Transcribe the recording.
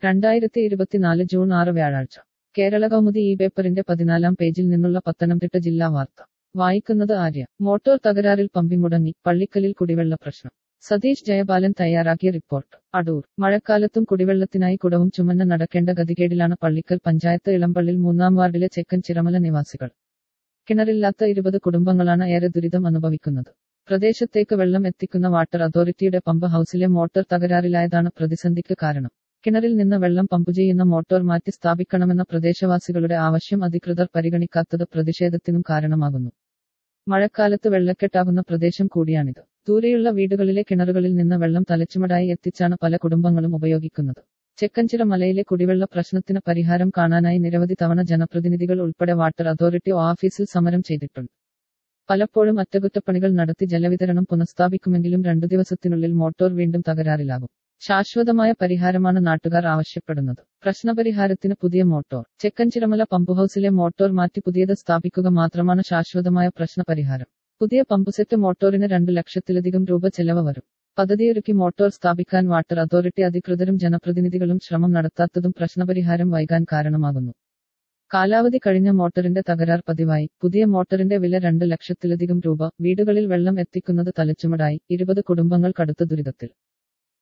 രണ്ടായിരത്തി ഇരുപത്തിനാല് ജൂൺ ആറ് വ്യാഴാഴ്ച കേരള കൗമുദി ഈ പേപ്പറിന്റെ പതിനാലാം പേജിൽ നിന്നുള്ള പത്തനംതിട്ട ജില്ലാ വാർത്ത വായിക്കുന്നത് ആര്യ മോട്ടോർ തകരാറിൽ പമ്പി മുടങ്ങി പള്ളിക്കലിൽ കുടിവെള്ള പ്രശ്നം സതീഷ് ജയപാലൻ തയ്യാറാക്കിയ റിപ്പോർട്ട് അടൂർ മഴക്കാലത്തും കുടിവെള്ളത്തിനായി കുടവും ചുമന്ന് നടക്കേണ്ട ഗതികേടിലാണ് പള്ളിക്കൽ പഞ്ചായത്ത് ഇളമ്പള്ളിൽ മൂന്നാം വാർഡിലെ ചെക്കൻ ചിറമല നിവാസികൾ കിണറില്ലാത്ത ഇരുപത് കുടുംബങ്ങളാണ് ഏറെ ദുരിതം അനുഭവിക്കുന്നത് പ്രദേശത്തേക്ക് വെള്ളം എത്തിക്കുന്ന വാട്ടർ അതോറിറ്റിയുടെ പമ്പ് ഹൌസിലെ മോട്ടോർ തകരാറിലായതാണ് പ്രതിസന്ധിക്ക് കാരണം കിണറിൽ നിന്ന് വെള്ളം പമ്പ് ചെയ്യുന്ന മോട്ടോർ മാറ്റി സ്ഥാപിക്കണമെന്ന പ്രദേശവാസികളുടെ ആവശ്യം അധികൃതർ പരിഗണിക്കാത്തത് പ്രതിഷേധത്തിനും കാരണമാകുന്നു മഴക്കാലത്ത് വെള്ളക്കെട്ടാകുന്ന പ്രദേശം കൂടിയാണിത് ദൂരെയുള്ള വീടുകളിലെ കിണറുകളിൽ നിന്ന് വെള്ളം തലച്ചുമടായി എത്തിച്ചാണ് പല കുടുംബങ്ങളും ഉപയോഗിക്കുന്നത് ചെക്കഞ്ചിറ മലയിലെ കുടിവെള്ള പ്രശ്നത്തിന് പരിഹാരം കാണാനായി നിരവധി തവണ ജനപ്രതിനിധികൾ ഉൾപ്പെടെ വാട്ടർ അതോറിറ്റി ഓഫീസിൽ സമരം ചെയ്തിട്ടുണ്ട് പലപ്പോഴും അറ്റകുറ്റപ്പണികൾ നടത്തി ജലവിതരണം പുനഃസ്ഥാപിക്കുമെങ്കിലും രണ്ടു ദിവസത്തിനുള്ളിൽ മോട്ടോർ വീണ്ടും തകരാറിലാകും ശാശ്വതമായ പരിഹാരമാണ് നാട്ടുകാർ ആവശ്യപ്പെടുന്നത് പ്രശ്നപരിഹാരത്തിന് പുതിയ മോട്ടോർ ചെക്കൻചിറമല പമ്പ് ഹൌസിലെ മോട്ടോർ മാറ്റി പുതിയത് സ്ഥാപിക്കുക മാത്രമാണ് ശാശ്വതമായ പ്രശ്നപരിഹാരം പുതിയ പമ്പുസെറ്റ് മോട്ടോറിന് രണ്ടു ലക്ഷത്തിലധികം രൂപ ചെലവ് വരും പദ്ധതിയൊരുക്കി മോട്ടോർ സ്ഥാപിക്കാൻ വാട്ടർ അതോറിറ്റി അധികൃതരും ജനപ്രതിനിധികളും ശ്രമം നടത്താത്തതും പ്രശ്നപരിഹാരം വൈകാൻ കാരണമാകുന്നു കാലാവധി കഴിഞ്ഞ മോട്ടറിന്റെ തകരാർ പതിവായി പുതിയ മോട്ടറിന്റെ വില രണ്ട് ലക്ഷത്തിലധികം രൂപ വീടുകളിൽ വെള്ളം എത്തിക്കുന്നത് തലച്ചുമടായി ഇരുപത് കുടുംബങ്ങൾ കടുത്ത ദുരിതത്തിൽ